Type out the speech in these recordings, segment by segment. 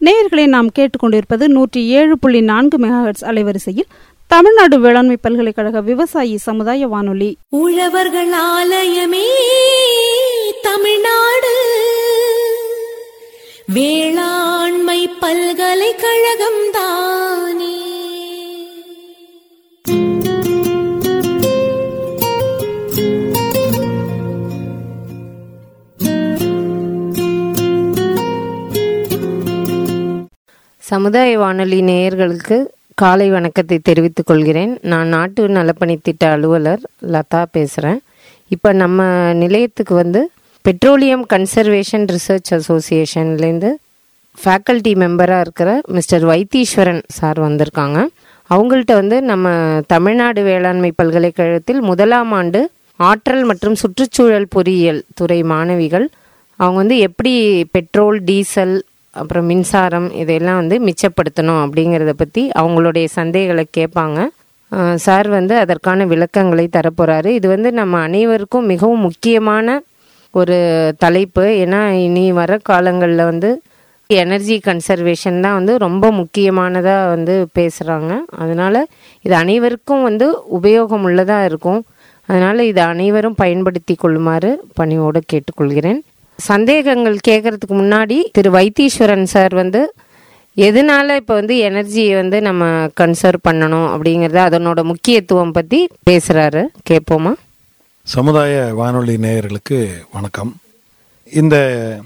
நேயர்களை நாம் கேட்டுக்கொண்டிருப்பது நூற்றி ஏழு புள்ளி நான்கு மெகாஹெட்ஸ் அலைவரிசையில் தமிழ்நாடு வேளாண்மை பல்கலைக்கழக விவசாயி சமுதாய வானொலி உழவர்கள் ஆலயமே தமிழ்நாடு வேளாண்மை பல்கலைக்கழகம் தானே சமுதாய வானொலி நேயர்களுக்கு காலை வணக்கத்தை தெரிவித்துக் கொள்கிறேன் நான் நாட்டு நலப்பணி திட்ட அலுவலர் லதா பேசுகிறேன் இப்போ நம்ம நிலையத்துக்கு வந்து பெட்ரோலியம் கன்சர்வேஷன் ரிசர்ச் அசோசியேஷன்லேருந்து ஃபேக்கல்ட்டி மெம்பராக இருக்கிற மிஸ்டர் வைத்தீஸ்வரன் சார் வந்திருக்காங்க அவங்கள்ட்ட வந்து நம்ம தமிழ்நாடு வேளாண்மை பல்கலைக்கழகத்தில் முதலாம் ஆண்டு ஆற்றல் மற்றும் சுற்றுச்சூழல் பொறியியல் துறை மாணவிகள் அவங்க வந்து எப்படி பெட்ரோல் டீசல் அப்புறம் மின்சாரம் இதையெல்லாம் வந்து மிச்சப்படுத்தணும் அப்படிங்கிறத பற்றி அவங்களுடைய சந்தேகங்களை கேட்பாங்க அஹ் சார் வந்து அதற்கான விளக்கங்களை தரப்போகிறாரு இது வந்து நம்ம அனைவருக்கும் மிகவும் முக்கியமான ஒரு தலைப்பு ஏன்னா இனி வர காலங்களில் வந்து எனர்ஜி கன்சர்வேஷன் தான் வந்து ரொம்ப முக்கியமானதாக வந்து பேசுகிறாங்க அதனால் இது அனைவருக்கும் வந்து உபயோகம் உள்ளதாக இருக்கும் அதனால் இது அனைவரும் பயன்படுத்தி கொள்ளுமாறு பணியோடு கேட்டுக்கொள்கிறேன் சந்தேகங்கள் கேட்கறதுக்கு முன்னாடி திரு வைத்தீஸ்வரன் சார் வந்து எதனால இப்போ வந்து எனர்ஜியை வந்து நம்ம கன்சர்வ் பண்ணணும் அப்படிங்கிறத அதனோட முக்கியத்துவம் பற்றி பேசுகிறாரு கேட்போமா சமுதாய வானொலி நேயர்களுக்கு வணக்கம் இந்த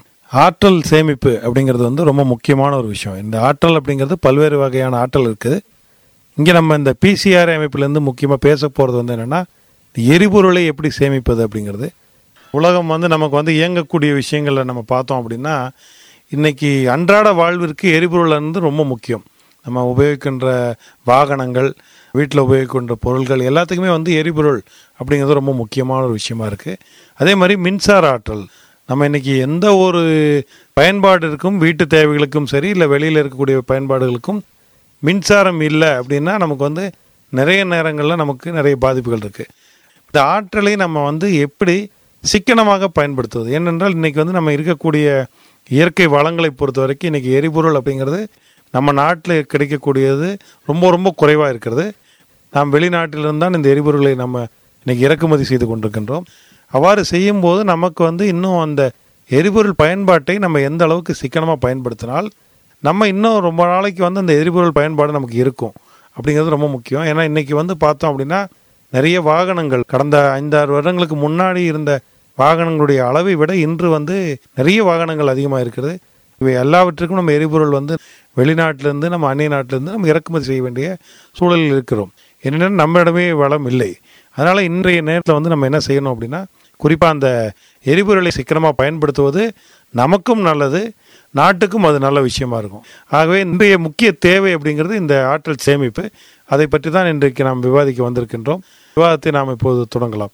ஆற்றல் சேமிப்பு அப்படிங்கிறது வந்து ரொம்ப முக்கியமான ஒரு விஷயம் இந்த ஆற்றல் அப்படிங்கிறது பல்வேறு வகையான ஆற்றல் இருக்குது இங்கே நம்ம இந்த பிசிஆர் அமைப்புலேருந்து முக்கியமாக பேச போகிறது வந்து என்னென்னா எரிபொருளை எப்படி சேமிப்பது அப்படிங்கிறது உலகம் வந்து நமக்கு வந்து இயங்கக்கூடிய விஷயங்களை நம்ம பார்த்தோம் அப்படின்னா இன்னைக்கு அன்றாட வாழ்விற்கு எரிபொருள் வந்து ரொம்ப முக்கியம் நம்ம உபயோகிக்கின்ற வாகனங்கள் வீட்டில் உபயோகிக்கின்ற பொருள்கள் எல்லாத்துக்குமே வந்து எரிபொருள் அப்படிங்கிறது ரொம்ப முக்கியமான ஒரு விஷயமா இருக்குது அதே மாதிரி மின்சார ஆற்றல் நம்ம இன்னைக்கு எந்த ஒரு பயன்பாட்டிற்கும் வீட்டு தேவைகளுக்கும் சரி இல்லை வெளியில் இருக்கக்கூடிய பயன்பாடுகளுக்கும் மின்சாரம் இல்லை அப்படின்னா நமக்கு வந்து நிறைய நேரங்களில் நமக்கு நிறைய பாதிப்புகள் இருக்குது இந்த ஆற்றலை நம்ம வந்து எப்படி சிக்கனமாக பயன்படுத்துவது ஏனென்றால் இன்னைக்கு வந்து நம்ம இருக்கக்கூடிய இயற்கை வளங்களை பொறுத்த வரைக்கும் இன்னைக்கு எரிபொருள் அப்படிங்கிறது நம்ம நாட்டில் கிடைக்கக்கூடியது ரொம்ப ரொம்ப குறைவாக இருக்கிறது நாம் வெளிநாட்டிலிருந்து தான் இந்த எரிபொருளை நம்ம இன்னைக்கு இறக்குமதி செய்து கொண்டிருக்கின்றோம் அவ்வாறு செய்யும்போது நமக்கு வந்து இன்னும் அந்த எரிபொருள் பயன்பாட்டை நம்ம எந்த அளவுக்கு சிக்கனமாக பயன்படுத்தினால் நம்ம இன்னும் ரொம்ப நாளைக்கு வந்து அந்த எரிபொருள் பயன்பாடு நமக்கு இருக்கும் அப்படிங்கிறது ரொம்ப முக்கியம் ஏன்னா இன்னைக்கு வந்து பார்த்தோம் அப்படின்னா நிறைய வாகனங்கள் கடந்த ஐந்தாறு வருடங்களுக்கு முன்னாடி இருந்த வாகனங்களுடைய அளவை விட இன்று வந்து நிறைய வாகனங்கள் அதிகமாக இருக்கிறது இவை எல்லாவற்றுக்கும் நம்ம எரிபொருள் வந்து வெளிநாட்டிலேருந்து நம்ம அந்நிய நாட்டிலேருந்து நம்ம இறக்குமதி செய்ய வேண்டிய சூழலில் இருக்கிறோம் என்னென்னா நம்மிடமே வளம் இல்லை அதனால் இன்றைய நேரத்தில் வந்து நம்ம என்ன செய்யணும் அப்படின்னா குறிப்பாக அந்த எரிபொருளை சிக்கனமாக பயன்படுத்துவது நமக்கும் நல்லது நாட்டுக்கும் அது நல்ல விஷயமா இருக்கும் ஆகவே இன்றைய முக்கிய தேவை அப்படிங்கிறது இந்த ஆற்றல் சேமிப்பு அதை பற்றி தான் இன்றைக்கு நாம் விவாதிக்க வந்திருக்கின்றோம் விவாதத்தை நாம் இப்போது தொடங்கலாம்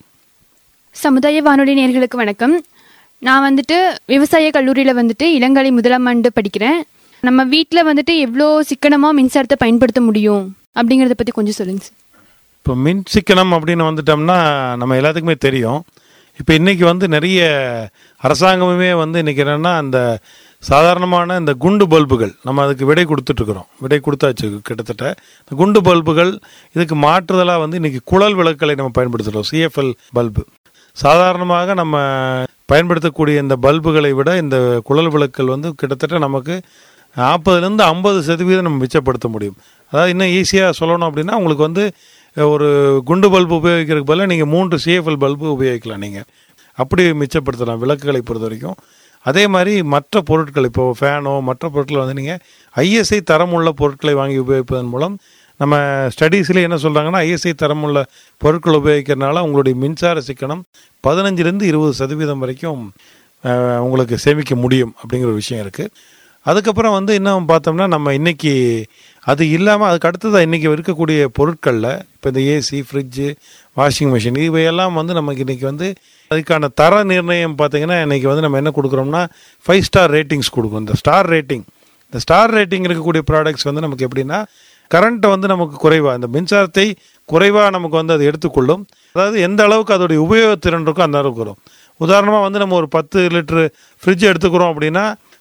சமுதாய வானொலி நேர்களுக்கு வணக்கம் நான் வந்துட்டு விவசாய கல்லூரியில் வந்துட்டு இளங்கலை முதலாம் ஆண்டு படிக்கிறேன் நம்ம வீட்டில் வந்துட்டு எவ்வளோ சிக்கனமாக மின்சாரத்தை பயன்படுத்த முடியும் அப்படிங்கிறத பற்றி கொஞ்சம் சொல்லுங்க சார் இப்போ மின் சிக்கனம் அப்படின்னு வந்துட்டோம்னா நம்ம எல்லாத்துக்குமே தெரியும் இப்போ இன்னைக்கு வந்து நிறைய அரசாங்கமுமே வந்து இன்னைக்கு என்னென்னா அந்த சாதாரணமான இந்த குண்டு பல்புகள் நம்ம அதுக்கு விடை கொடுத்துட்ருக்குறோம் விடை கொடுத்தாச்சு கிட்டத்தட்ட இந்த குண்டு பல்புகள் இதுக்கு மாற்றுதலாக வந்து இன்னைக்கு குழல் விளக்குகளை நம்ம பயன்படுத்துகிறோம் சிஎஃப்எல் பல்பு சாதாரணமாக நம்ம பயன்படுத்தக்கூடிய இந்த பல்புகளை விட இந்த குழல் விளக்குகள் வந்து கிட்டத்தட்ட நமக்கு நாற்பதுலேருந்து ஐம்பது சதவீதம் நம்ம மிச்சப்படுத்த முடியும் அதாவது இன்னும் ஈஸியாக சொல்லணும் அப்படின்னா உங்களுக்கு வந்து ஒரு குண்டு பல்பு உபயோகிக்கிறதுக்கு பதிலாக நீங்கள் மூன்று சிஎஃப்எல் பல்பு உபயோகிக்கலாம் நீங்கள் அப்படி மிச்சப்படுத்தலாம் விளக்குகளை பொறுத்த வரைக்கும் அதே மாதிரி மற்ற பொருட்கள் இப்போ ஃபேனோ மற்ற பொருட்கள் வந்து நீங்கள் ஐஎஸ்ஐ தரமுள்ள பொருட்களை வாங்கி உபயோகிப்பதன் மூலம் நம்ம ஸ்டடீஸில் என்ன சொல்கிறாங்கன்னா ஐஎஸ்ஐ தரமுள்ள பொருட்கள் உபயோகிக்கிறதுனால உங்களுடைய மின்சார சிக்கனம் பதினஞ்சுலேருந்து இருபது சதவீதம் வரைக்கும் அஹ், உங்களுக்கு சேமிக்க முடியும் அப்படிங்கிற ஒரு விஷயம் இருக்குது அதுக்கப்புறம் வந்து இன்னும் பார்த்தோம்னா நம்ம இன்னைக்கு அது இல்லாமல் அதுக்கு அடுத்ததாக இன்றைக்கி இருக்கக்கூடிய பொருட்களில் இப்போ இந்த ஏசி ஃப்ரிட்ஜு வாஷிங் மிஷின் இவையெல்லாம் வந்து நமக்கு இன்றைக்கி வந்து அதுக்கான தர நிர்ணயம் பார்த்தீங்கன்னா இன்றைக்கி வந்து நம்ம என்ன கொடுக்குறோம்னா ஃபைவ் ஸ்டார் ரேட்டிங்ஸ் கொடுக்கும் இந்த ஸ்டார் ரேட்டிங் இந்த ஸ்டார் ரேட்டிங் இருக்கக்கூடிய ப்ராடக்ட்ஸ் வந்து நமக்கு எப்படின்னா கரண்ட்டை வந்து நமக்கு குறைவாக இந்த மின்சாரத்தை குறைவாக நமக்கு வந்து அது எடுத்துக்கொள்ளும் அதாவது எந்த அளவுக்கு அதோடைய உபயோகத்திறன் இருக்கோ அந்த அளவுக்கு வரும் உதாரணமாக வந்து நம்ம ஒரு பத்து லிட்டரு ஃப்ரிட்ஜ் எடுத்துக்கிறோம் அப்படின்னா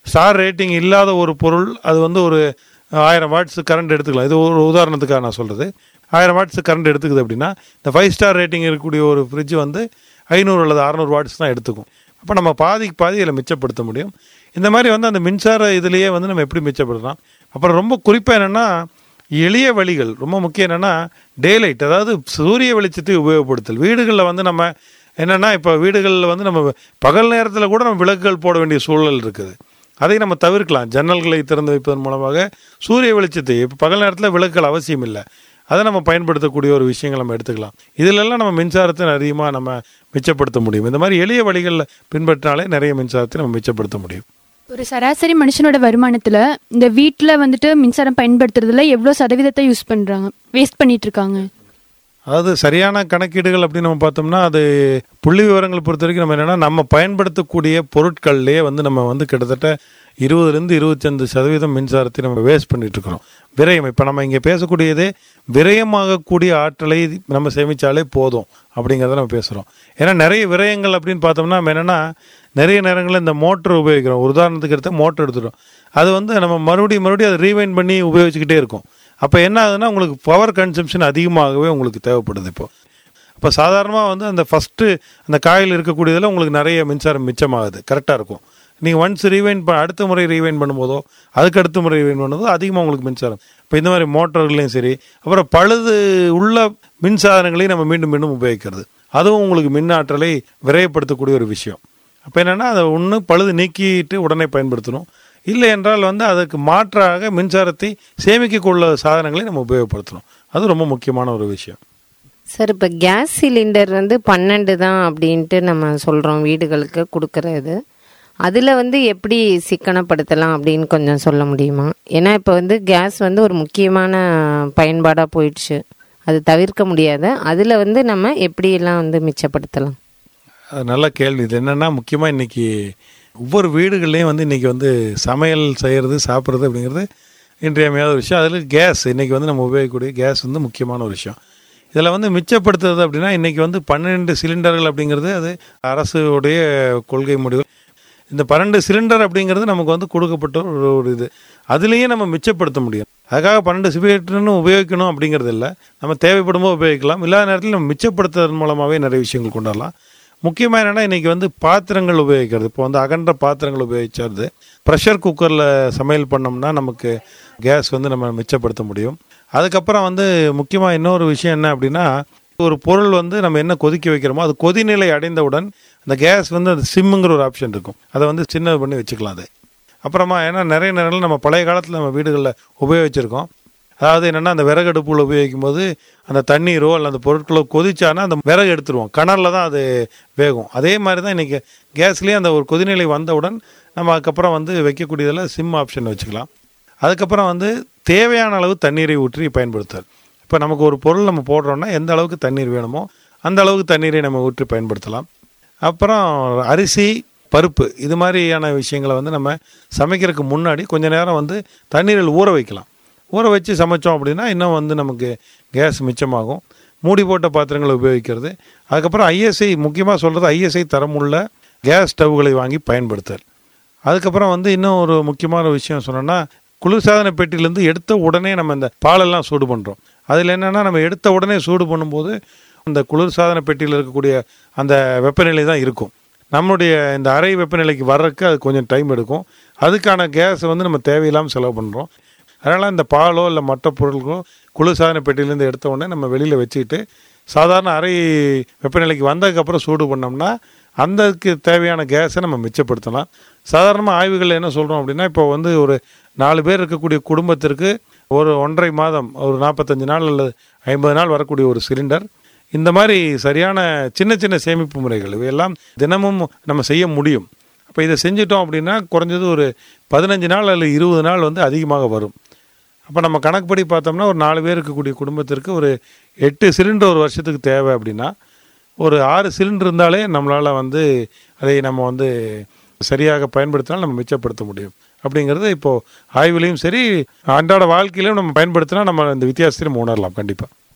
ஸ்டார் ரேட்டிங் இல்லாத ஒரு பொருள் அது வந்து ஒரு ஆயிரம் வாட்ஸ் கரண்ட் எடுத்துக்கலாம் இது ஒரு உதாரணத்துக்காக நான் சொல்கிறது ஆயிரம் வாட்ஸ் கரண்ட் எடுத்துக்குது அப்படின்னா இந்த ஃபைவ் ஸ்டார் ரேட்டிங் இருக்கக்கூடிய ஒரு ஃப்ரிட்ஜ் வந்து ஐநூறு அல்லது அறநூறு வாட்ஸ் தான் எடுத்துக்கும் அப்போ நம்ம பாதிக்கு பாதி இதில் மிச்சப்படுத்த முடியும் இந்த மாதிரி வந்து அந்த மின்சார இதுலேயே வந்து நம்ம எப்படி மிச்சப்படுத்தலாம் அப்புறம் ரொம்ப குறிப்பாக என்னென்னா எளிய வழிகள் ரொம்ப முக்கியம் என்னென்னா டேலைட் அதாவது சூரிய வெளிச்சத்தை உபயோகப்படுத்தல் வீடுகளில் வந்து நம்ம என்னென்னா இப்போ வீடுகளில் வந்து நம்ம பகல் நேரத்தில் கூட நம்ம விளக்குகள் போட வேண்டிய சூழல் இருக்குது அதை நம்ம தவிர்க்கலாம் ஜன்னல்களை திறந்து வைப்பதன் மூலமாக சூரிய வெளிச்சத்தை இப்போ பகல் நேரத்தில் விளக்குகள் அவசியம் இல்லை அதை நம்ம பயன்படுத்தக்கூடிய ஒரு விஷயங்கள் நம்ம எடுத்துக்கலாம் இதிலெல்லாம் நம்ம மின்சாரத்தை அதிகமாக நம்ம மிச்சப்படுத்த முடியும் இந்த மாதிரி எளிய வழிகளில் பின்பற்றினாலே நிறைய மின்சாரத்தை நம்ம மிச்சப்படுத்த முடியும் ஒரு சராசரி மனுஷனோட வருமானத்துல இந்த வீட்ல வந்துட்டு மின்சாரம் பயன்படுத்துறதுல எவ்வளவு சதவீதத்தை யூஸ் பண்றாங்க வேஸ்ட் பண்ணிட்டு இருக்காங்க அதாவது சரியான கணக்கீடுகள் அப்படின்னு நம்ம பார்த்தோம்னா அது புள்ளி விவரங்களை பொறுத்த வரைக்கும் நம்ம என்னென்னா நம்ம பயன்படுத்தக்கூடிய பொருட்கள்லேயே வந்து நம்ம வந்து கிட்டத்தட்ட இருபதுலேருந்து இருபத்தஞ்சு சதவீதம் மின்சாரத்தை நம்ம வேஸ்ட் பண்ணிட்டு இருக்கிறோம் விரயம் இப்போ நம்ம இங்கே பேசக்கூடியதே விரயமாகக்கூடிய ஆற்றலை நம்ம சேமித்தாலே போதும் அப்படிங்கிறத நம்ம பேசுகிறோம் ஏன்னா நிறைய விரயங்கள் அப்படின்னு பார்த்தோம்னா நம்ம என்னென்னா நிறைய நேரங்களில் இந்த மோட்டர் உபயோகிக்கிறோம் ஒரு உதாரணத்துக்கு எடுத்தால் மோட்டர் எடுத்துட்டோம் அது வந்து நம்ம மறுபடியும் மறுபடியும் அதை ரீவைண்ட் பண்ணி உபயோகிச்சுக்கிட்டே இருக்கும் அப்போ என்ன ஆகுதுன்னா உங்களுக்கு பவர் கன்சம்ஷன் அதிகமாகவே உங்களுக்கு தேவைப்படுது இப்போ அப்போ சாதாரணமாக வந்து அந்த ஃபஸ்ட்டு அந்த காயில் இருக்கக்கூடியதில் உங்களுக்கு நிறைய மின்சாரம் மிச்சமாகுது கரெக்டாக இருக்கும் நீங்கள் ஒன்ஸ் ரீவைண்ட் ப அடுத்த முறை ரீவைண்ட் பண்ணும்போதோ அதுக்கு அடுத்த முறை ரீவைண்ட் பண்ணும்போதோ அதிகமாக உங்களுக்கு மின்சாரம் இப்போ இந்த மாதிரி மோட்டர்களையும் சரி அப்புறம் பழுது உள்ள மின்சாதனங்களையும் நம்ம மீண்டும் மீண்டும் உபயோகிக்கிறது அதுவும் உங்களுக்கு மின் ஆற்றலை விரயப்படுத்தக்கூடிய ஒரு விஷயம் அப்போ என்னென்னா அதை ஒன்று பழுது நீக்கிட்டு உடனே பயன்படுத்தணும் இல்லை என்றால் வந்து அதுக்கு மாற்றாக மின்சாரத்தை சேமிக்கக்குள்ள சாதனங்களை நம்ம உபயோகப்படுத்தணும் அது ரொம்ப முக்கியமான ஒரு விஷயம் சார் இப்போ கேஸ் சிலிண்டர் வந்து பன்னெண்டு தான் அப்படின்ட்டு நம்ம சொல்கிறோம் வீடுகளுக்கு கொடுக்கறது அதில் வந்து எப்படி சிக்கனப்படுத்தலாம் அப்படின்னு கொஞ்சம் சொல்ல முடியுமா ஏன்னா இப்போ வந்து கேஸ் வந்து ஒரு முக்கியமான பயன்பாடாக போயிடுச்சு அது தவிர்க்க முடியாத அதில் வந்து நம்ம எப்படியெல்லாம் வந்து மிச்சப்படுத்தலாம் அது நல்ல கேள்வி இது என்னென்னா முக்கியமாக இன்றைக்கி ஒவ்வொரு வீடுகள்லேயும் வந்து இன்றைக்கி வந்து சமையல் செய்கிறது சாப்பிட்றது அப்படிங்கிறது இன்றியமையாத ஒரு விஷயம் அதில் கேஸ் இன்றைக்கி வந்து நம்ம உபயோகிக்கக்கூடிய கேஸ் வந்து முக்கியமான ஒரு விஷயம் இதில் வந்து மிச்சப்படுத்துறது அப்படின்னா இன்றைக்கி வந்து பன்னெண்டு சிலிண்டர்கள் அப்படிங்கிறது அது அரசுடைய கொள்கை முடிவு இந்த பன்னெண்டு சிலிண்டர் அப்படிங்கிறது நமக்கு வந்து கொடுக்கப்பட்ட ஒரு ஒரு இது அதுலேயே நம்ம மிச்சப்படுத்த முடியும் அதுக்காக பன்னெண்டு சிலிண்டர்னு உபயோகிக்கணும் அப்படிங்கிறது இல்லை நம்ம தேவைப்படும் போது உபயோகிக்கலாம் இல்லாத நேரத்தில் நம்ம மிச்சப்படுத்துறதன் மூலமாகவே நிறைய விஷயங்கள் கொண்டாடலாம் முக்கியமாக என்னென்னா இன்றைக்கி வந்து பாத்திரங்கள் உபயோகிக்கிறது இப்போ வந்து அகன்ற பாத்திரங்கள் உபயோகிச்சது ப்ரெஷர் குக்கரில் சமையல் பண்ணோம்னா நமக்கு கேஸ் வந்து நம்ம மிச்சப்படுத்த முடியும் அதுக்கப்புறம் வந்து முக்கியமாக இன்னொரு விஷயம் என்ன அப்படின்னா ஒரு பொருள் வந்து நம்ம என்ன கொதிக்க வைக்கிறோமோ அது கொதிநிலை அடைந்தவுடன் அந்த கேஸ் வந்து அது சிம்முங்கிற ஒரு ஆப்ஷன் இருக்கும் அதை வந்து சின்னது பண்ணி வச்சுக்கலாம் அது அப்புறமா ஏன்னா நிறைய நேரங்கள் நம்ம பழைய காலத்தில் நம்ம வீடுகளில் உபயோகிச்சிருக்கோம் அதாவது என்னென்னா அந்த விறகு அடுப்புல உபயோகிக்கும் போது அந்த தண்ணீரோ அல்ல அந்த பொருட்களோ கொதிச்சானா அந்த விறகு எடுத்துருவோம் கனலில் தான் அது வேகும் அதே மாதிரி தான் இன்றைக்கி கேஸ்லேயே அந்த ஒரு கொதிநிலை வந்தவுடன் நம்ம அதுக்கப்புறம் வந்து வைக்கக்கூடியதில் சிம் ஆப்ஷன் வச்சுக்கலாம் அதுக்கப்புறம் வந்து தேவையான அளவு தண்ணீரை ஊற்றி பயன்படுத்தல் இப்போ நமக்கு ஒரு பொருள் நம்ம போடுறோம்னா எந்த அளவுக்கு தண்ணீர் வேணுமோ அந்த அளவுக்கு தண்ணீரை நம்ம ஊற்றி பயன்படுத்தலாம் அப்புறம் அரிசி பருப்பு இது மாதிரியான விஷயங்களை வந்து நம்ம சமைக்கிறதுக்கு முன்னாடி கொஞ்ச நேரம் வந்து தண்ணீரில் ஊற வைக்கலாம் ஊற வச்சு சமைச்சோம் அப்படின்னா இன்னும் வந்து நமக்கு கேஸ் மிச்சமாகும் மூடி போட்ட பாத்திரங்களை உபயோகிக்கிறது அதுக்கப்புறம் ஐஎஸ்ஐ முக்கியமாக சொல்கிறது ஐஎஸ்ஐ தரமுள்ள கேஸ் ஸ்டவ்களை வாங்கி பயன்படுத்தல் அதுக்கப்புறம் வந்து இன்னும் ஒரு முக்கியமான விஷயம் சொன்னோன்னா குளிர்சாதன பெட்டியிலேருந்து எடுத்த உடனே நம்ம இந்த பாலெல்லாம் சூடு பண்ணுறோம் அதில் என்னென்னா நம்ம எடுத்த உடனே சூடு பண்ணும்போது அந்த குளிர்சாதன பெட்டியில் இருக்கக்கூடிய அந்த வெப்பநிலை தான் இருக்கும் நம்மளுடைய இந்த அறை வெப்பநிலைக்கு வர்றதுக்கு அது கொஞ்சம் டைம் எடுக்கும் அதுக்கான கேஸை வந்து நம்ம தேவையில்லாமல் செலவு பண்ணுறோம் அதனால் இந்த பாலோ இல்லை மற்ற பொருட்களோ குளிர்சாதன பெட்டியிலேருந்து எடுத்த உடனே நம்ம வெளியில் வச்சுக்கிட்டு சாதாரண அறை வெப்பநிலைக்கு வந்ததுக்கப்புறம் சூடு பண்ணோம்னா அந்தக்கு தேவையான கேஸை நம்ம மிச்சப்படுத்தலாம் சாதாரணமாக ஆய்வுகள் என்ன சொல்கிறோம் அப்படின்னா இப்போ வந்து ஒரு நாலு பேர் இருக்கக்கூடிய குடும்பத்திற்கு ஒரு ஒன்றரை மாதம் ஒரு நாற்பத்தஞ்சு நாள் அல்லது ஐம்பது நாள் வரக்கூடிய ஒரு சிலிண்டர் இந்த மாதிரி சரியான சின்ன சின்ன சேமிப்பு முறைகள் இவையெல்லாம் தினமும் நம்ம செய்ய முடியும் அப்போ இதை செஞ்சிட்டோம் அப்படின்னா குறைஞ்சது ஒரு பதினஞ்சு நாள் அல்லது இருபது நாள் வந்து அதிகமாக வரும் அப்போ நம்ம கணக்குப்படி பார்த்தோம்னா ஒரு நாலு பேர் இருக்கக்கூடிய குடும்பத்திற்கு ஒரு எட்டு சிலிண்டர் ஒரு வருஷத்துக்கு தேவை அப்படின்னா ஒரு ஆறு சிலிண்டர் இருந்தாலே நம்மளால் வந்து அதை நம்ம வந்து சரியாக பயன்படுத்தினால் நம்ம மிச்சப்படுத்த முடியும் அப்படிங்கிறது இப்போது ஆய்வுலேயும் சரி அன்றாட வாழ்க்கையிலையும் நம்ம பயன்படுத்தினா நம்ம இந்த வித்தியாசத்தை நம்ம உணரலாம் கண்டிப்பாக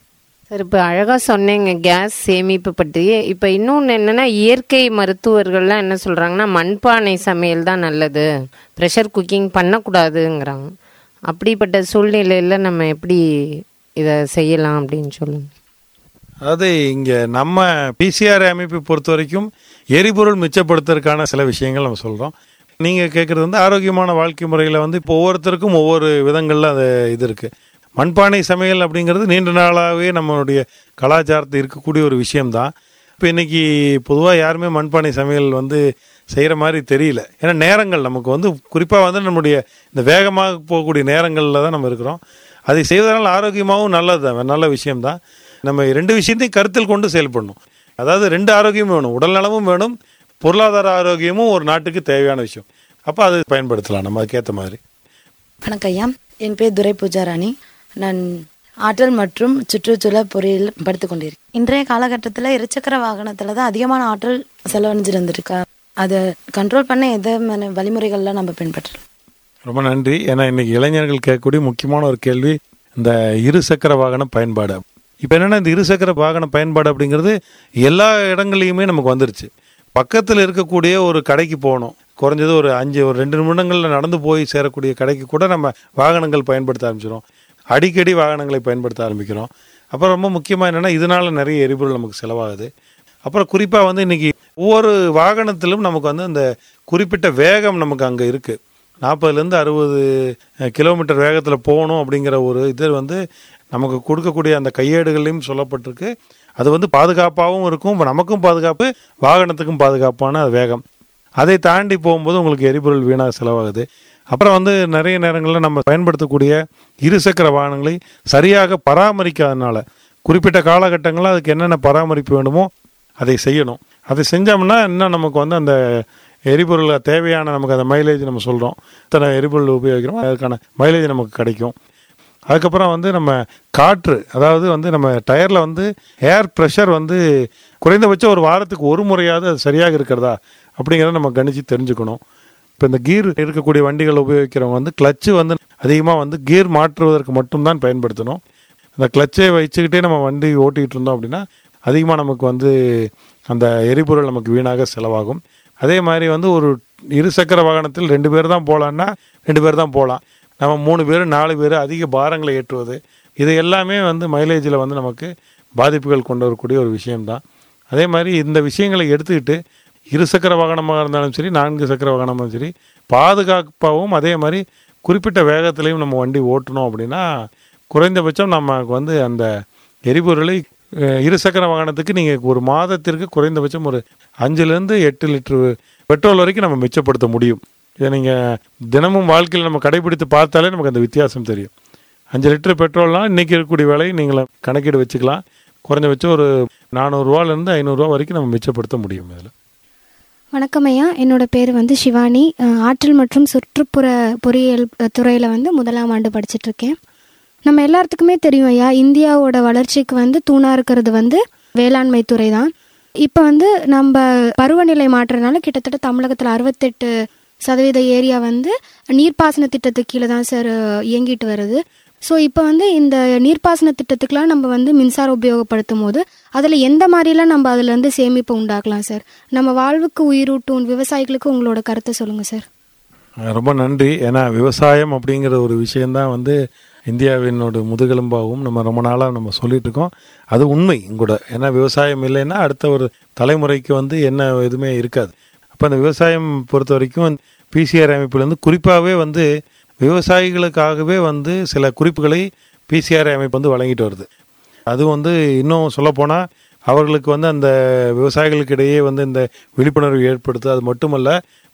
சார் இப்போ அழகாக சொன்னீங்க கேஸ் சேமிப்பு பற்றி இப்போ இன்னொன்று என்னென்னா இயற்கை மருத்துவர்கள்லாம் என்ன சொல்கிறாங்கன்னா மண்பானை சமையல் தான் நல்லது ப்ரெஷர் குக்கிங் பண்ணக்கூடாதுங்கிறாங்க அப்படிப்பட்ட சூழ்நிலையில் நம்ம எப்படி இதை செய்யலாம் அப்படின்னு சொல்லுங்க அதாவது இங்கே நம்ம பிசிஆர் அமைப்பை பொறுத்த வரைக்கும் எரிபொருள் மிச்சப்படுத்துறதுக்கான சில விஷயங்கள் நம்ம சொல்கிறோம் நீங்கள் கேட்குறது வந்து ஆரோக்கியமான வாழ்க்கை முறையில் வந்து இப்போ ஒவ்வொருத்தருக்கும் ஒவ்வொரு விதங்களில் அது இது இருக்குது மண்பானை சமையல் அப்படிங்கிறது நீண்ட நாளாகவே நம்மளுடைய கலாச்சாரத்தில் இருக்கக்கூடிய ஒரு விஷயம்தான் இப்போ இன்னைக்கு பொதுவாக யாருமே மண்பானை சமையல் வந்து செய்கிற மாதிரி தெரியல ஏன்னா நேரங்கள் நமக்கு வந்து குறிப்பாக வந்து நம்முடைய இந்த வேகமாக போகக்கூடிய நேரங்களில் தான் நம்ம இருக்கிறோம் அதை செய்வதனால் ஆரோக்கியமாகவும் நல்லது தான் நல்ல விஷயம்தான் நம்ம ரெண்டு விஷயத்தையும் கருத்தில் கொண்டு செயல்படணும் அதாவது ரெண்டு ஆரோக்கியமும் வேணும் உடல் நலமும் வேணும் பொருளாதார ஆரோக்கியமும் ஒரு நாட்டுக்கு தேவையான விஷயம் அப்போ அது பயன்படுத்தலாம் நம்ம அதுக்கேற்ற மாதிரி வணக்கம் ஐயா என் பேர் துரை பூஜாராணி நான் ஆற்றல் மற்றும் சுற்றுச்சூழல் பொறியியல் படித்துக் கொண்டிருக்கேன் இன்றைய காலகட்டத்தில் இருசக்கர வாகனத்தில் தான் அதிகமான ஆற்றல் செலவழிஞ்சிருந்திருக்கா அதை கண்ட்ரோல் பண்ண எதமான வழிமுறைகள்லாம் நம்ம பின்பற்றலாம் ரொம்ப நன்றி ஏன்னா இன்னைக்கு இளைஞர்கள் கேட்கக்கூடிய முக்கியமான ஒரு கேள்வி இந்த இருசக்கர வாகன பயன்பாடு இப்போ என்னன்னா இந்த இருசக்கர வாகன பயன்பாடு அப்படிங்கிறது எல்லா இடங்கள்லையுமே நமக்கு வந்துருச்சு பக்கத்தில் இருக்கக்கூடிய ஒரு கடைக்கு போகணும் குறைஞ்சது ஒரு அஞ்சு ஒரு ரெண்டு நிமிடங்களில் நடந்து போய் சேரக்கூடிய கடைக்கு கூட நம்ம வாகனங்கள் பயன்படுத்த ஆரம்பிச்சிடும் அடிக்கடி வாகனங்களை பயன்படுத்த ஆரம்பிக்கிறோம் அப்புறம் ரொம்ப முக்கியமாக என்னென்னா இதனால நிறைய எரிபொருள் நமக்கு செலவாகுது அப்புறம் குறிப்பாக வந்து இன்னைக்கு ஒவ்வொரு வாகனத்திலும் நமக்கு வந்து அந்த குறிப்பிட்ட வேகம் நமக்கு அங்கே இருக்குது நாற்பதுலேருந்து அறுபது கிலோமீட்டர் வேகத்தில் போகணும் அப்படிங்கிற ஒரு இது வந்து நமக்கு கொடுக்கக்கூடிய அந்த கையேடுகள்லையும் சொல்லப்பட்டிருக்கு அது வந்து பாதுகாப்பாகவும் இருக்கும் இப்ப நமக்கும் பாதுகாப்பு வாகனத்துக்கும் பாதுகாப்பான வேகம் அதை தாண்டி போகும்போது உங்களுக்கு எரிபொருள் வீணாக செலவாகுது அப்புறம் வந்து நிறைய நேரங்களில் நம்ம பயன்படுத்தக்கூடிய இருசக்கர வாகனங்களை சரியாக பராமரிக்காதனால குறிப்பிட்ட காலகட்டங்களில் அதுக்கு என்னென்ன பராமரிப்பு வேண்டுமோ அதை செய்யணும் அதை செஞ்சோம்னா இன்னும் நமக்கு வந்து அந்த எரிபொருள் தேவையான நமக்கு அந்த மைலேஜ் நம்ம சொல்கிறோம் இத்தனை எரிபொருள் உபயோகிக்கிறோம் அதுக்கான மைலேஜ் நமக்கு கிடைக்கும் அதுக்கப்புறம் வந்து நம்ம காற்று அதாவது வந்து நம்ம டயரில் வந்து ஏர் ப்ரெஷர் வந்து குறைந்தபட்சம் ஒரு வாரத்துக்கு ஒரு முறையாவது அது சரியாக இருக்கிறதா அப்படிங்கிறத நம்ம கணிச்சு தெரிஞ்சுக்கணும் இப்போ இந்த கீர் இருக்கக்கூடிய வண்டிகள் உபயோகிக்கிறவங்க வந்து கிளச்சு வந்து அதிகமாக வந்து கீர் மாற்றுவதற்கு மட்டும்தான் பயன்படுத்தணும் அந்த கிளச்சை வச்சுக்கிட்டே நம்ம வண்டி ஓட்டிகிட்டு இருந்தோம் அப்படின்னா அதிகமாக நமக்கு வந்து அந்த எரிபொருள் நமக்கு வீணாக செலவாகும் அதே மாதிரி வந்து ஒரு இருசக்கர வாகனத்தில் ரெண்டு பேர் தான் போகலான்னா ரெண்டு பேர் தான் போகலாம் நம்ம மூணு பேர் நாலு பேர் அதிக பாரங்களை ஏற்றுவது இது எல்லாமே வந்து மைலேஜில் வந்து நமக்கு பாதிப்புகள் கொண்டு வரக்கூடிய ஒரு விஷயம்தான் அதே மாதிரி இந்த விஷயங்களை எடுத்துக்கிட்டு இருசக்கர வாகனமாக இருந்தாலும் சரி நான்கு சக்கர வாகனமும் சரி பாதுகாப்பாகவும் அதே மாதிரி குறிப்பிட்ட வேகத்திலையும் நம்ம வண்டி ஓட்டணும் அப்படின்னா குறைந்தபட்சம் நமக்கு வந்து அந்த எரிபொருளை அஹ், இருசக்கர வாகனத்துக்கு நீங்கள் ஒரு மாதத்திற்கு குறைந்தபட்சம் ஒரு அஞ்சுலேருந்து எட்டு லிட்டர் பெட்ரோல் வரைக்கும் நம்ம மிச்சப்படுத்த முடியும் இதை நீங்கள் தினமும் வாழ்க்கையில் நம்ம கடைபிடித்து பார்த்தாலே நமக்கு அந்த வித்தியாசம் தெரியும் அஞ்சு லிட்டர் பெட்ரோல்னால் இன்றைக்கி இருக்கக்கூடிய விலை நீங்கள் கணக்கீடு வச்சுக்கலாம் குறைஞ்சபட்சம் ஒரு நானூறுரூவாலேருந்து ஐநூறுரூவா வரைக்கும் நம்ம மிச்சப்படுத்த முடியும் இதில் வணக்கம் ஐயா என்னோட பேர் வந்து சிவானி அஹ், ஆற்றல் மற்றும் சுற்றுப்புற பொறியியல் துறையில் வந்து முதலாம் ஆண்டு படிச்சுட்டு இருக்கேன் நம்ம எல்லாத்துக்குமே தெரியும் ஐயா இந்தியாவோட வளர்ச்சிக்கு வந்து தூணா இருக்கிறது வந்து வேளாண்மை துறை தான் இப்போ வந்து நம்ம பருவநிலை மாற்றனால கிட்டத்தட்ட தமிழகத்தில் அறுபத்தெட்டு சதவீத ஏரியா வந்து நீர்ப்பாசன திட்டத்துக்கு கீழே தான் சார் இயங்கிட்டு வருது ஸோ இப்போ வந்து இந்த நீர்ப்பாசன திட்டத்துக்குலாம் நம்ம வந்து மின்சாரம் உபயோகப்படுத்தும் போது அதில் எந்த மாதிரிலாம் நம்ம அதில் வந்து சேமிப்பு உண்டாக்கலாம் சார் நம்ம வாழ்வுக்கு உயிரூட்டும் விவசாயிகளுக்கு உங்களோட கருத்தை சொல்லுங்கள் சார் அஹ் ரொம்ப நன்றி ஏன்னா விவசாயம் அப்படிங்கிற ஒரு விஷயந்தான் வந்து இந்தியாவினோட முதுகெலும்பாகவும் நம்ம ரொம்ப நாளாக நம்ம சொல்லிட்டு இருக்கோம் அது உண்மை கூட ஏன்னா விவசாயம் இல்லைன்னா அடுத்த ஒரு தலைமுறைக்கு வந்து என்ன எதுவுமே இருக்காது அப்போ அந்த விவசாயம் பொறுத்த வரைக்கும் பிசிஆர் அமைப்புலேருந்து குறிப்பாகவே வந்து விவசாயிகளுக்காகவே வந்து சில குறிப்புகளை பிசிஆர் அமைப்பு வந்து வழங்கிட்டு வருது அது வந்து இன்னும் சொல்லப்போனால் அவர்களுக்கு வந்து அந்த விவசாயிகளுக்கு இடையே வந்து இந்த விழிப்புணர்வு ஏற்படுத்து அது மட்டுமல்ல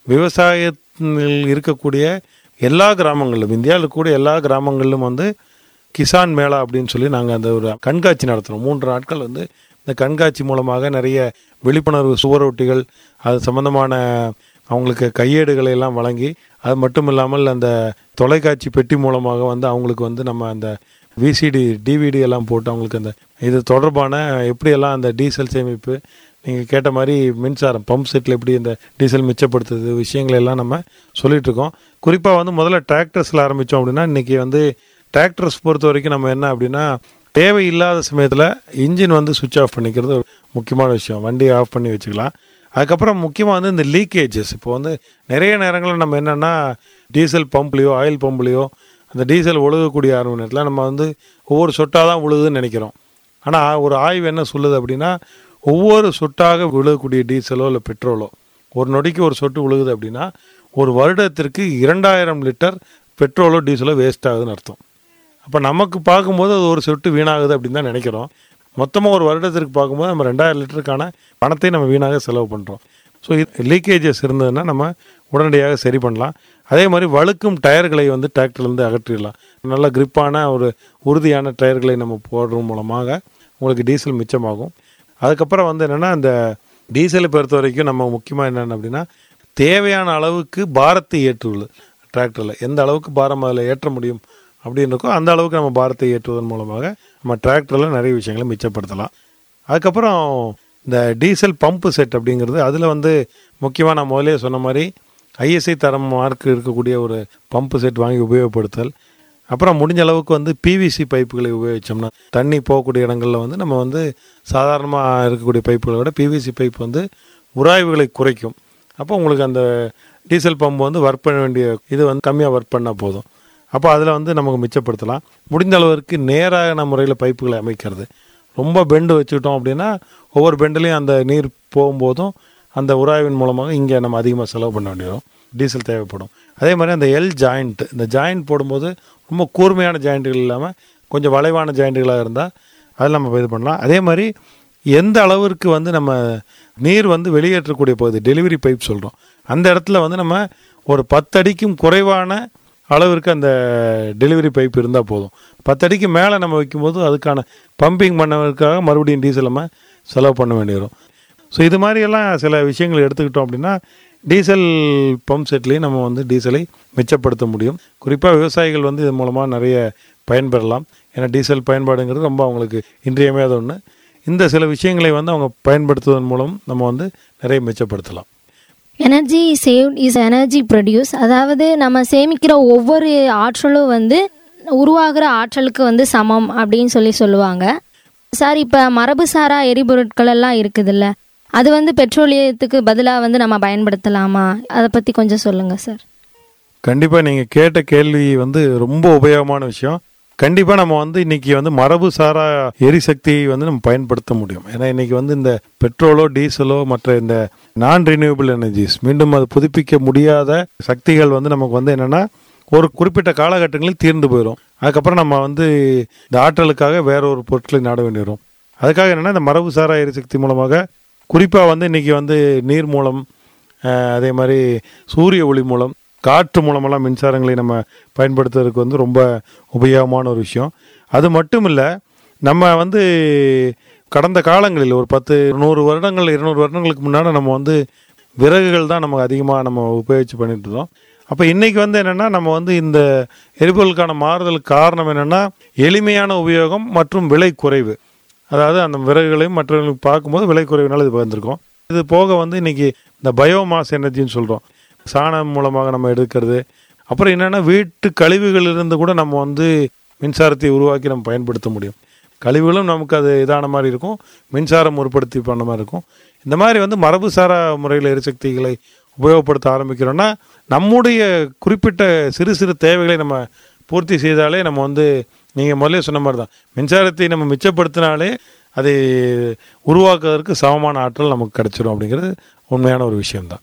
விவசாயத்தில் இருக்கக்கூடிய எல்லா கிராமங்களிலும் இந்தியாவில் கூட எல்லா கிராமங்களிலும் வந்து கிசான் மேளா அப்படின்னு சொல்லி நாங்கள் அந்த ஒரு கண்காட்சி நடத்துகிறோம் மூன்று நாட்கள் வந்து இந்த கண்காட்சி மூலமாக நிறைய விழிப்புணர்வு சுவரொட்டிகள் அது சம்பந்தமான அவங்களுக்கு கையேடுகளை எல்லாம் வழங்கி அது மட்டும் இல்லாமல் அந்த தொலைக்காட்சி பெட்டி மூலமாக வந்து அவங்களுக்கு வந்து நம்ம அந்த விசிடி டிவிடி எல்லாம் போட்டு அவங்களுக்கு அந்த இது தொடர்பான எப்படியெல்லாம் அந்த டீசல் சேமிப்பு நீங்கள் கேட்ட மாதிரி மின்சாரம் பம்ப் செட்டில் எப்படி இந்த டீசல் மிச்சப்படுத்துது விஷயங்களை எல்லாம் நம்ம சொல்லிட்டு இருக்கோம் குறிப்பாக வந்து முதல்ல டிராக்டர்ஸில் ஆரம்பித்தோம் அப்படின்னா இன்றைக்கி வந்து டிராக்டர்ஸ் பொறுத்த வரைக்கும் நம்ம என்ன அப்படின்னா தேவையில்லாத சமயத்தில் இன்ஜின் வந்து சுவிட்ச் ஆஃப் பண்ணிக்கிறது ஒரு முக்கியமான விஷயம் வண்டியை ஆஃப் பண்ணி வச்சுக்கலாம் அதுக்கப்புறம் முக்கியமாக வந்து இந்த லீக்கேஜஸ் இப்போ வந்து நிறைய நேரங்களில் நம்ம என்னென்னா டீசல் பம்ப்லேயோ ஆயில் பம்ப்லேயோ அந்த டீசல் ஒழுகக்கூடிய ஆரம்ப நேரத்தில் நம்ம வந்து ஒவ்வொரு சொட்டாக தான் உழுகுதுன்னு நினைக்கிறோம் ஆனால் ஒரு ஆய்வு என்ன சொல்லுது அப்படின்னா ஒவ்வொரு சொட்டாக விழுகக்கூடிய டீசலோ இல்லை பெட்ரோலோ ஒரு நொடிக்கு ஒரு சொட்டு விழுகுது அப்படின்னா ஒரு வருடத்திற்கு இரண்டாயிரம் லிட்டர் பெட்ரோலோ டீசலோ வேஸ்ட் ஆகுதுன்னு அர்த்தம் அப்போ நமக்கு பார்க்கும்போது அது ஒரு சொட்டு வீணாகுது அப்படின்னு தான் நினைக்கிறோம் மொத்தமாக ஒரு வருடத்திற்கு பார்க்கும்போது நம்ம ரெண்டாயிரம் லிட்டருக்கான பணத்தை நம்ம வீணாக செலவு பண்ணுறோம் ஸோ லீக்கேஜஸ் இருந்ததுன்னா நம்ம உடனடியாக சரி பண்ணலாம் அதே மாதிரி வழுக்கும் டயர்களை வந்து டிராக்டர்லேருந்து அகற்றிடலாம் நல்ல கிரிப்பான ஒரு உறுதியான டயர்களை நம்ம போடுறது மூலமாக உங்களுக்கு டீசல் மிச்சமாகும் அதுக்கப்புறம் வந்து என்னென்னா அந்த டீசலை பொறுத்த வரைக்கும் நம்ம முக்கியமாக என்னென்ன அப்படின்னா தேவையான அளவுக்கு பாரத்தை ஏற்றுவது டிராக்டரில் எந்த அளவுக்கு பாரம் அதில் ஏற்ற முடியும் அப்படின்னு இருக்கோ அந்த அளவுக்கு நம்ம பாரத்தை ஏற்றுவதன் மூலமாக நம்ம டிராக்டரில் நிறைய விஷயங்களை மிச்சப்படுத்தலாம் அதுக்கப்புறம் இந்த டீசல் பம்பு செட் அப்படிங்கிறது அதில் வந்து முக்கியமாக நான் முதலே சொன்ன மாதிரி ஐஎஸ்ஐ தரம் மார்க் இருக்கக்கூடிய ஒரு பம்பு செட் வாங்கி உபயோகப்படுத்தல் அப்புறம் முடிஞ்ச அளவுக்கு வந்து பிவிசி பைப்புகளை உபயோகித்தோம்னா தண்ணி போகக்கூடிய இடங்களில் வந்து நம்ம வந்து சாதாரணமாக இருக்கக்கூடிய பைப்புகளை விட பிவிசி பைப் வந்து உராய்வுகளை குறைக்கும் அப்போ உங்களுக்கு அந்த டீசல் பம்பு வந்து ஒர்க் பண்ண வேண்டிய இது வந்து கம்மியாக ஒர்க் பண்ணால் போதும் அப்போ அதில் வந்து நமக்கு மிச்சப்படுத்தலாம் முடிந்த அளவிற்கு நேரான முறையில் பைப்புகளை அமைக்கிறது ரொம்ப பெண்டு வச்சுக்கிட்டோம் அப்படின்னா ஒவ்வொரு பெண்டுலேயும் அந்த நீர் போகும்போதும் அந்த உராய்வின் மூலமாக இங்கே நம்ம அதிகமாக செலவு பண்ண வேண்டியதும் டீசல் தேவைப்படும் அதே மாதிரி அந்த எல் ஜாயிண்ட் இந்த ஜாயிண்ட் போடும்போது ரொம்ப கூர்மையான ஜாயிண்ட்டுகள் இல்லாமல் கொஞ்சம் வளைவான ஜாயிண்ட்டுகளாக இருந்தால் அதில் நம்ம இது பண்ணலாம் அதே மாதிரி எந்த அளவிற்கு வந்து நம்ம நீர் வந்து வெளியேற்றக்கூடிய பகுதி டெலிவரி பைப் சொல்கிறோம் அந்த இடத்துல வந்து நம்ம ஒரு பத்தடிக்கும் குறைவான அளவிற்கு அந்த டெலிவரி பைப் இருந்தால் போதும் பத்தடிக்கு மேலே நம்ம வைக்கும்போது அதுக்கான பம்பிங் பண்ணவதற்காக மறுபடியும் டீசல் நம்ம செலவு பண்ண வேண்டி வரும் ஸோ இது மாதிரியெல்லாம் சில விஷயங்கள் எடுத்துக்கிட்டோம் அப்படின்னா டீசல் பம்ப் செட்லேயும் நம்ம வந்து டீசலை மிச்சப்படுத்த முடியும் குறிப்பாக விவசாயிகள் வந்து இது மூலமாக நிறைய பயன்பெறலாம் ஏன்னா டீசல் பயன்பாடுங்கிறது ரொம்ப அவங்களுக்கு இன்றியமையாத ஒன்று இந்த சில விஷயங்களை வந்து அவங்க பயன்படுத்துவதன் மூலம் நம்ம வந்து நிறைய மிச்சப்படுத்தலாம் energy saved is energy produce அதாவது நம்ம சேமிக்கிற ஒவ்வொரு ஆற்றலும் வந்து உருவாகிற ஆற்றலுக்கு வந்து சமம் அப்படின்னு சொல்லி சொல்லுவாங்க சார் இப்போ மரபுசாரா எரிபொருட்கள் எல்லாம் இருக்குதுல்ல அது வந்து பெட்ரோலியத்துக்கு பதிலாக வந்து நம்ம பயன்படுத்தலாமா அதை பற்றி கொஞ்சம் சொல்லுங்கள் சார் கண்டிப்பாக நீங்கள் கேட்ட கேள்வி வந்து ரொம்ப உபயோகமான விஷயம் கண்டிப்பாக நம்ம வந்து இன்னைக்கு வந்து மரபு சாரா எரிசக்தியை வந்து நம்ம பயன்படுத்த முடியும் ஏன்னா இன்னைக்கு வந்து இந்த பெட்ரோலோ டீசலோ மற்ற இந்த நான் ரினியூவபிள் எனர்ஜிஸ் மீண்டும் அது புதுப்பிக்க முடியாத சக்திகள் வந்து நமக்கு வந்து என்னென்னா ஒரு குறிப்பிட்ட காலகட்டங்களில் தீர்ந்து போயிடும் அதுக்கப்புறம் நம்ம வந்து இந்த ஆற்றலுக்காக வேற ஒரு பொருட்களை நாட வேண்டி வரும் அதுக்காக என்னென்னா இந்த மரபு சாரா எரிசக்தி மூலமாக குறிப்பாக வந்து இன்னைக்கு வந்து நீர் மூலம் அஹ், அதே மாதிரி சூரிய ஒளி மூலம் காற்று மூலமெல்லாம் மின்சாரங்களை நம்ம பயன்படுத்துறதுக்கு வந்து ரொம்ப உபயோகமான ஒரு விஷயம் அது மட்டும் இல்லை நம்ம வந்து கடந்த காலங்களில் ஒரு பத்து நூறு வருடங்கள் இருநூறு வருடங்களுக்கு முன்னாடி நம்ம வந்து விறகுகள் தான் நமக்கு அதிகமாக நம்ம உபயோகித்து பண்ணிட்டு இருந்தோம் அப்போ இன்னைக்கு வந்து என்னென்னா நம்ம வந்து இந்த எரிபொருளுக்கான மாறுதலுக்கு காரணம் என்னென்னா எளிமையான உபயோகம் மற்றும் விலை குறைவு அதாவது அந்த விறகுகளையும் மற்றவர்களுக்கு பார்க்கும்போது விலை குறைவினால இது வந்திருக்கோம் இது போக வந்து இன்னைக்கு இந்த பயோமாஸ் எனர்ஜின்னு சொல்கிறோம் சாணம் மூலமாக நம்ம எடுக்கிறது அப்புறம் என்னென்னா வீட்டு கழிவுகள் இருந்து கூட நம்ம வந்து மின்சாரத்தை உருவாக்கி நம்ம பயன்படுத்த முடியும் கழிவுகளும் நமக்கு அது இதான மாதிரி இருக்கும் மின்சாரம் உற்பத்தி பண்ண மாதிரி இருக்கும் இந்த மாதிரி வந்து மரபுசாரா முறையில் எரிசக்திகளை உபயோகப்படுத்த ஆரம்பிக்கிறோன்னா நம்முடைய குறிப்பிட்ட சிறு சிறு தேவைகளை நம்ம பூர்த்தி செய்தாலே நம்ம வந்து நீங்கள் முதல்ல சொன்ன மாதிரி தான் மின்சாரத்தை நம்ம மிச்சப்படுத்தினாலே அதை உருவாக்குவதற்கு சமமான ஆற்றல் நமக்கு கிடைச்சிரும் அப்படிங்கிறது உண்மையான ஒரு விஷயம்தான்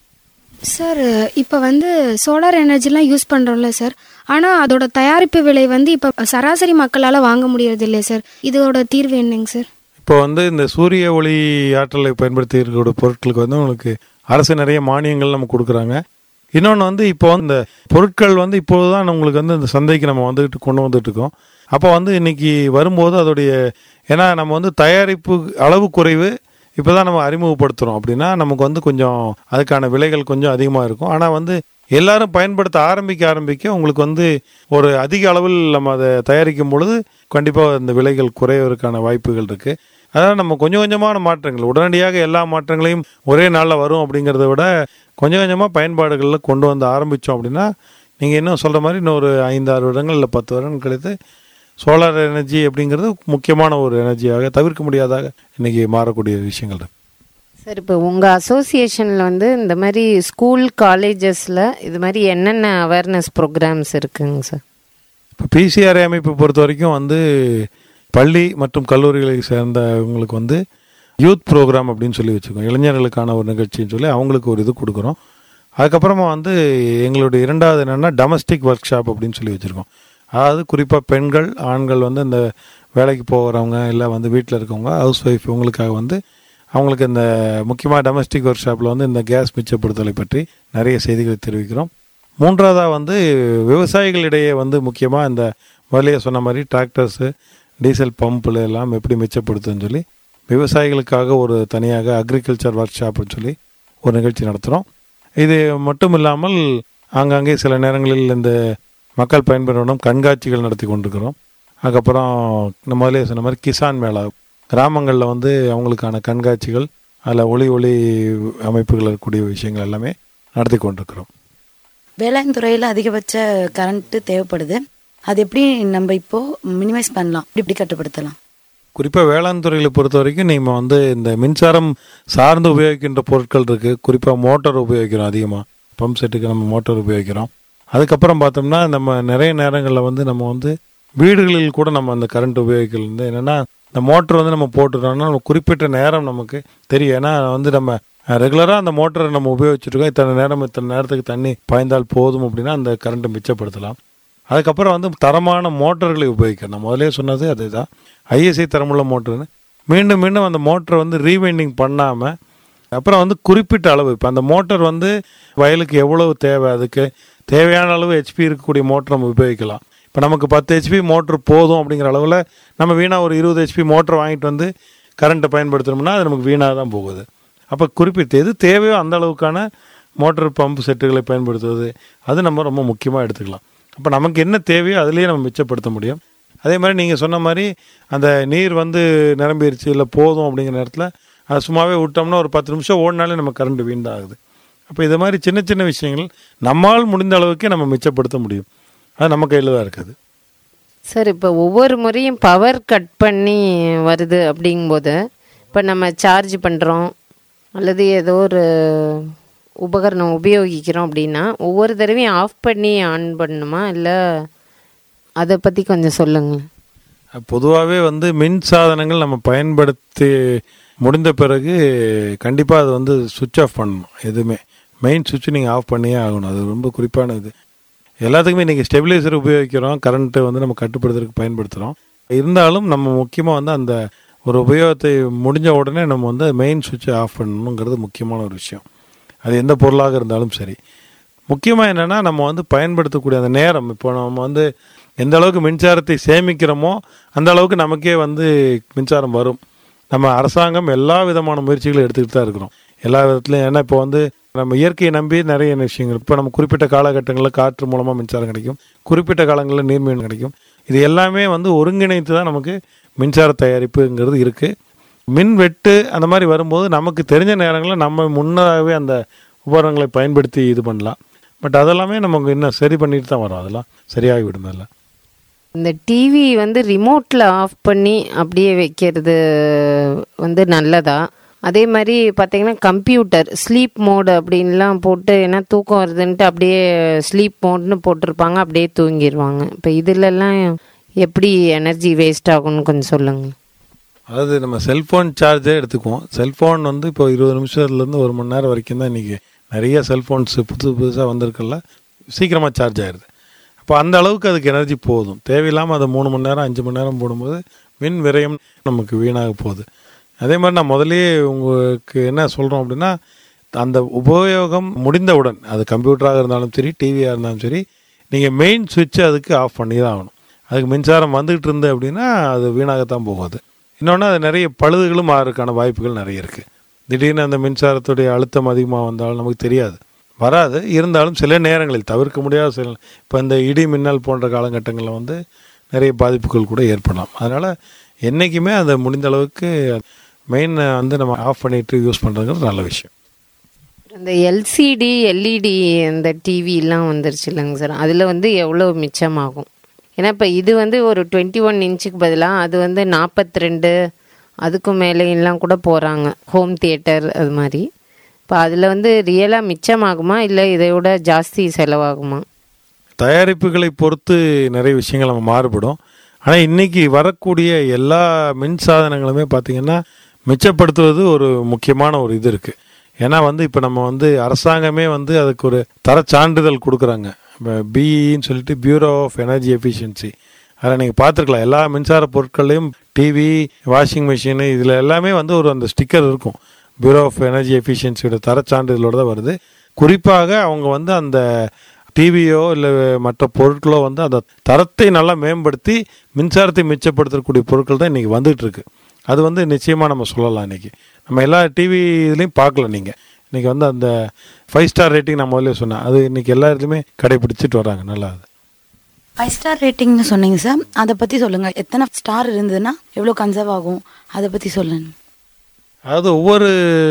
சார் இப்போ வந்து சோலார் எனர்ஜிலாம் யூஸ் பண்ணுறோம்ல சார் ஆனால் அதோட தயாரிப்பு விலை வந்து இப்போ சராசரி மக்களால் வாங்க முடியறது இல்லையா சார் இதோட தீர்வு என்னங்க சார் இப்போ வந்து இந்த சூரிய ஒளி ஆற்றலை பயன்படுத்தி இருக்கக்கூடிய பொருட்களுக்கு வந்து உங்களுக்கு அரசு நிறைய மானியங்கள் நம்ம கொடுக்குறாங்க இன்னொன்று வந்து இப்போ வந்து இந்த பொருட்கள் வந்து இப்போது தான் உங்களுக்கு வந்து இந்த சந்தைக்கு நம்ம வந்துட்டு கொண்டு வந்துட்டு இருக்கோம் அப்போ வந்து இன்னைக்கு வரும்போது அதோடைய ஏன்னா நம்ம வந்து தயாரிப்பு அளவு குறைவு இப்போ தான் நம்ம அறிமுகப்படுத்துகிறோம் அப்படின்னா நமக்கு வந்து கொஞ்சம் அதுக்கான விலைகள் கொஞ்சம் அதிகமாக இருக்கும் ஆனால் வந்து எல்லாரும் பயன்படுத்த ஆரம்பிக்க ஆரம்பிக்க உங்களுக்கு வந்து ஒரு அதிக அளவில் நம்ம அதை தயாரிக்கும் பொழுது கண்டிப்பாக இந்த விலைகள் குறைவதற்கான வாய்ப்புகள் இருக்குது அதாவது நம்ம கொஞ்சம் கொஞ்சமான மாற்றங்கள் உடனடியாக எல்லா மாற்றங்களையும் ஒரே நாளில் வரும் அப்படிங்கிறத விட கொஞ்சம் கொஞ்சமாக பயன்பாடுகளில் கொண்டு வந்து ஆரம்பித்தோம் அப்படின்னா நீங்கள் இன்னும் சொல்கிற மாதிரி இன்னொரு ஐந்தாறு வருடங்கள் இல்லை பத்து வருடங்கள் கழித்து சோலார் எனர்ஜி அப்படிங்கிறது முக்கியமான ஒரு எனர்ஜியாக தவிர்க்க முடியாதாக இன்னைக்கு மாறக்கூடிய விஷயங்கள் இருக்கு சார் இப்போ உங்கள் அசோசியேஷனில் வந்து இந்த மாதிரி ஸ்கூல் காலேஜஸில் இது மாதிரி என்னென்ன அவேர்னஸ் ப்ரோக்ராம்ஸ் இருக்குங்க சார் இப்போ பிசிஆர்ஐ அமைப்பை பொறுத்த வரைக்கும் வந்து பள்ளி மற்றும் கல்லூரிகளை சேர்ந்தவங்களுக்கு வந்து யூத் ப்ரோக்ராம் அப்படின்னு சொல்லி வச்சுருக்கோம் இளைஞர்களுக்கான ஒரு நிகழ்ச்சின்னு சொல்லி அவங்களுக்கு ஒரு இது கொடுக்குறோம் அதுக்கப்புறமா வந்து எங்களுடைய இரண்டாவது என்னென்னா டொமஸ்டிக் ஒர்க் ஷாப் அப்படின்னு சொல்லி வச்சுருக்கோம் அதாவது குறிப்பாக பெண்கள் ஆண்கள் வந்து இந்த வேலைக்கு போகிறவங்க இல்லை வந்து வீட்டில் இருக்கவங்க ஹவுஸ் ஒய்ஃப் இவங்களுக்காக வந்து அவங்களுக்கு இந்த முக்கியமாக டொமஸ்டிக் ஒர்க் ஷாப்பில் வந்து இந்த கேஸ் மிச்சப்படுத்தலை பற்றி நிறைய செய்திகளை தெரிவிக்கிறோம் மூன்றாவதாக வந்து விவசாயிகளிடையே வந்து முக்கியமாக இந்த முதலிய சொன்ன மாதிரி டிராக்டர்ஸு டீசல் பம்பில் எல்லாம் எப்படி மிச்சப்படுத்துன்னு சொல்லி விவசாயிகளுக்காக ஒரு தனியாக அக்ரிகல்ச்சர் ஒர்க் ஷாப்னு சொல்லி ஒரு நிகழ்ச்சி நடத்துகிறோம் இது மட்டும் இல்லாமல் ஆங்காங்கே சில நேரங்களில் இந்த மக்கள் பயன்பெறணும் கண்காட்சிகள் நடத்தி கொண்டிருக்கிறோம் அதுக்கப்புறம் இந்த முதலே சொன்ன மாதிரி கிசான் மேளா கிராமங்களில் வந்து அவங்களுக்கான கண்காட்சிகள் அதில் ஒளி ஒளி அமைப்புகள் இருக்கக்கூடிய விஷயங்கள் எல்லாமே நடத்தி கொண்டிருக்கிறோம் வேளாண் துறையில் அதிகபட்ச கரண்ட் தேவைப்படுது அது எப்படி நம்ம இப்போ மினிமைஸ் பண்ணலாம் இப்படி கட்டுப்படுத்தலாம் குறிப்பாக வேளாண் துறைகளை பொறுத்த வரைக்கும் நீங்கள் வந்து இந்த மின்சாரம் சார்ந்து உபயோகிக்கின்ற பொருட்கள் இருக்குது குறிப்பாக மோட்டார் உபயோகிக்கிறோம் அதிகமாக பம்ப் செட்டுக்கு நம்ம மோட்டார் உபயோகிக்கிறோம் அதுக்கப்புறம் பார்த்தோம்னா நம்ம நிறைய நேரங்களில் வந்து நம்ம வந்து வீடுகளில் கூட நம்ம அந்த கரண்ட் உபயோகிக்கிறது வந்து என்னென்னா இந்த மோட்டர் வந்து நம்ம போட்டுட்டோம்னா நம்ம குறிப்பிட்ட நேரம் நமக்கு தெரியும் ஏன்னா வந்து நம்ம ரெகுலராக அந்த மோட்டரை நம்ம உபயோகிச்சுருக்கோம் இத்தனை நேரம் இத்தனை நேரத்துக்கு தண்ணி பாய்ந்தால் போதும் அப்படின்னா அந்த கரண்ட்டை மிச்சப்படுத்தலாம் அதுக்கப்புறம் வந்து தரமான மோட்டர்களை உபயோகிக்கணும் நான் முதலே சொன்னது அதுதான் ஐஎஸ்ஐ தரமுள்ள மோட்டர்னு மீண்டும் மீண்டும் அந்த மோட்டரை வந்து ரீவைண்டிங் பண்ணாமல் அப்புறம் வந்து குறிப்பிட்ட அளவு இப்போ அந்த மோட்டர் வந்து வயலுக்கு எவ்வளவு தேவை அதுக்கு தேவையான அளவு ஹெச்பி இருக்கக்கூடிய மோட்டர் நம்ம உபயோகிக்கலாம் இப்போ நமக்கு பத்து ஹெச்பி மோட்ரு போதும் அப்படிங்கிற அளவில் நம்ம வீணாக ஒரு இருபது ஹெச்பி மோட்டர் வாங்கிட்டு வந்து கரண்ட்டை பயன்படுத்துனோம்னா அது நமக்கு வீணாக தான் போகுது அப்போ குறிப்பிட்ட எது தேவையோ அந்த அளவுக்கான மோட்டர் பம்ப் செட்டுகளை பயன்படுத்துவது அது நம்ம ரொம்ப முக்கியமாக எடுத்துக்கலாம் அப்போ நமக்கு என்ன தேவையோ அதுலேயே நம்ம மிச்சப்படுத்த முடியும் அதே மாதிரி நீங்கள் சொன்ன மாதிரி அந்த நீர் வந்து நிரம்பிருச்சு இல்லை போதும் அப்படிங்கிற நேரத்தில் அதை சும்மாவே விட்டோம்னா ஒரு பத்து நிமிஷம் ஓடினாலே நம்ம கரண்ட் வீண் ஆகுது அப்போ இது மாதிரி சின்ன சின்ன விஷயங்கள் நம்மால் முடிந்த அளவுக்கே நம்ம மிச்சப்படுத்த முடியும் அது நம்ம கையில் தான் இருக்குது சார் இப்போ ஒவ்வொரு முறையும் பவர் கட் பண்ணி வருது அப்படிங்கும்போது இப்போ நம்ம சார்ஜ் பண்ணுறோம் அல்லது ஏதோ ஒரு உபகரணம் உபயோகிக்கிறோம் அப்படின்னா ஒவ்வொரு தடவையும் ஆஃப் பண்ணி ஆன் பண்ணணுமா இல்லை அதை பற்றி கொஞ்சம் சொல்லுங்கள் பொதுவாகவே வந்து மின் சாதனங்கள் நம்ம பயன்படுத்தி முடிந்த பிறகு கண்டிப்பாக அது வந்து சுவிட்ச் ஆஃப் பண்ணணும் எதுவுமே மெயின் சுவிட்ச் நீங்கள் ஆஃப் பண்ணியே ஆகணும் அது ரொம்ப குறிப்பான இது எல்லாத்துக்குமே இன்றைக்கி ஸ்டெபிலைசர் உபயோகிக்கிறோம் கரண்ட்டு வந்து நம்ம கட்டுப்படுத்துறதுக்கு பயன்படுத்துகிறோம் இருந்தாலும் நம்ம முக்கியமாக வந்து அந்த ஒரு உபயோகத்தை முடிஞ்ச உடனே நம்ம வந்து மெயின் சுவிட்சை ஆஃப் பண்ணணுங்கிறது முக்கியமான ஒரு விஷயம் அது எந்த பொருளாக இருந்தாலும் சரி முக்கியமாக என்னென்னா நம்ம வந்து பயன்படுத்தக்கூடிய அந்த நேரம் இப்போ நம்ம வந்து எந்த அளவுக்கு மின்சாரத்தை சேமிக்கிறோமோ அந்த அளவுக்கு நமக்கே வந்து மின்சாரம் வரும் நம்ம அரசாங்கம் எல்லா விதமான முயற்சிகளும் எடுத்துக்கிட்டு தான் இருக்கிறோம் எல்லா விதத்துலையும் ஏன்னா இப்போ வந்து நம்ம இயற்கையை நம்பி நிறைய விஷயங்கள் இப்போ நம்ம குறிப்பிட்ட காலகட்டங்களில் காற்று மூலமாக மின்சாரம் கிடைக்கும் குறிப்பிட்ட காலங்களில் நீர்மின் கிடைக்கும் இது எல்லாமே வந்து ஒருங்கிணைத்து தான் நமக்கு மின்சார தயாரிப்புங்கிறது இருக்குது மின் வெட்டு அந்த மாதிரி வரும்போது நமக்கு தெரிஞ்ச நேரங்களில் நம்ம முன்னதாகவே அந்த உபகரணங்களை பயன்படுத்தி இது பண்ணலாம் பட் அதெல்லாமே நமக்கு இன்னும் சரி பண்ணிட்டு தான் வரும் அதெல்லாம் சரியாகி விடும் அதெல்லாம் இந்த டிவி வந்து ரிமோட்டில் ஆஃப் பண்ணி அப்படியே வைக்கிறது வந்து நல்லதா அதே மாதிரி பார்த்தீங்கன்னா கம்ப்யூட்டர் ஸ்லீப் மோடு அப்படின்லாம் போட்டு ஏன்னா தூக்கம் வருதுன்ட்டு அப்படியே ஸ்லீப் மோட்னு போட்டிருப்பாங்க அப்படியே தூங்கிடுவாங்க இப்போ இதுலலாம் எப்படி எனர்ஜி வேஸ்ட் ஆகும்னு கொஞ்சம் சொல்லுங்கள் அதாவது நம்ம செல்ஃபோன் சார்ஜே எடுத்துக்குவோம் செல்ஃபோன் வந்து இப்போ இருபது நிமிஷத்துலேருந்து ஒரு மணி நேரம் வரைக்கும் தான் இன்றைக்கி நிறைய செல்ஃபோன்ஸ் புதுசு புதுசாக வந்திருக்குல்ல சீக்கிரமாக சார்ஜ் ஆயிடுது அப்போ அந்த அளவுக்கு அதுக்கு எனர்ஜி போதும் தேவையில்லாமல் அதை மூணு மணி நேரம் அஞ்சு மணி நேரம் போடும்போது மின் விரயம் நமக்கு வீணாக போகுது அதே மாதிரி நான் முதல்லயே உங்களுக்கு என்ன சொல்கிறோம் அப்படின்னா அந்த உபயோகம் முடிந்தவுடன் அது கம்ப்யூட்டராக இருந்தாலும் சரி டிவியாக இருந்தாலும் சரி நீங்கள் மெயின் சுவிட்சை அதுக்கு ஆஃப் பண்ணி தான் ஆகணும் அதுக்கு மின்சாரம் வந்துகிட்டு இருந்து அப்படின்னா அது வீணாகத்தான் போகுது இன்னொன்று அது நிறைய பழுதுகளும் ஆகிறதுக்கான வாய்ப்புகள் நிறைய இருக்குது திடீர்னு அந்த மின்சாரத்துடைய அழுத்தம் அதிகமாக வந்தாலும் நமக்கு தெரியாது வராது இருந்தாலும் சில நேரங்களில் தவிர்க்க முடியாத சில இப்போ இந்த இடி மின்னல் போன்ற காலகட்டங்களில் வந்து நிறைய பாதிப்புகள் கூட ஏற்படலாம் அதனால் என்றைக்குமே அதை முடிந்த அளவுக்கு மெயின் வந்து நம்ம ஆஃப் பண்ணிட்டு யூஸ் பண்ணுறதுங்கிறது நல்ல விஷயம் இந்த எல்சிடி எல்இடி இந்த டிவிலாம் வந்துருச்சு இல்லைங்க சார் அதில் வந்து எவ்வளோ மிச்சமாகும் ஏன்னா இப்போ இது வந்து ஒரு டுவெண்ட்டி ஒன் இன்ச்சுக்கு பதிலாக அது வந்து நாற்பத்தி ரெண்டு அதுக்கும் மேலேயெல்லாம் கூட போகிறாங்க ஹோம் தியேட்டர் அது மாதிரி இப்போ அதில் வந்து ரியலாக மிச்சமாகுமா இல்லை இதை விட ஜாஸ்தி செலவாகுமா தயாரிப்புகளை பொறுத்து நிறைய விஷயங்கள் நம்ம மாறுபடும் ஆனால் இன்னைக்கு வரக்கூடிய எல்லா மின் சாதனங்களுமே பார்த்தீங்கன்னா மிச்சப்படுத்துவது ஒரு முக்கியமான ஒரு இது இருக்குது ஏன்னா வந்து இப்போ நம்ம வந்து அரசாங்கமே வந்து அதுக்கு ஒரு தர சான்றிதழ் கொடுக்குறாங்க பிஇன்னு சொல்லிட்டு பியூரோ ஆஃப் எனர்ஜி எஃபிஷியன்சி அதில் நீங்கள் பார்த்துருக்கலாம் எல்லா மின்சார பொருட்களையும் டிவி வாஷிங் மிஷினு இதில் எல்லாமே வந்து ஒரு அந்த ஸ்டிக்கர் இருக்கும் பியூரோ ஆஃப் எனர்ஜி எஃபிஷியன்சியோட தர சான்றிதழோட தான் வருது குறிப்பாக அவங்க வந்து அந்த டிவியோ இல்லை மற்ற பொருட்களோ வந்து அந்த தரத்தை நல்லா மேம்படுத்தி மின்சாரத்தை மிச்சப்படுத்தக்கூடிய பொருட்கள் தான் இன்றைக்கி வந்துட்டு இருக்கு அது வந்து நிச்சயமாக நம்ம சொல்லலாம் இன்றைக்கி நம்ம எல்லா டிவி இதுலேயும் பார்க்கல நீங்கள் இன்றைக்கி வந்து அந்த ஃபைவ் ஸ்டார் ரேட்டிங் நான் முதல்ல சொன்னேன் அது இன்றைக்கி எல்லா இடத்துலையுமே கடைபிடிச்சிட்டு வராங்க நல்லா அது ஃபைவ் ஸ்டார் ரேட்டிங்னு சொன்னீங்க சார் அதை பற்றி சொல்லுங்கள் எத்தனை ஸ்டார் இருந்ததுன்னா எவ்வளோ கன்சர்வ் ஆகும் அதை பற்றி சொல்லுங்க அதாவது ஒவ்வொரு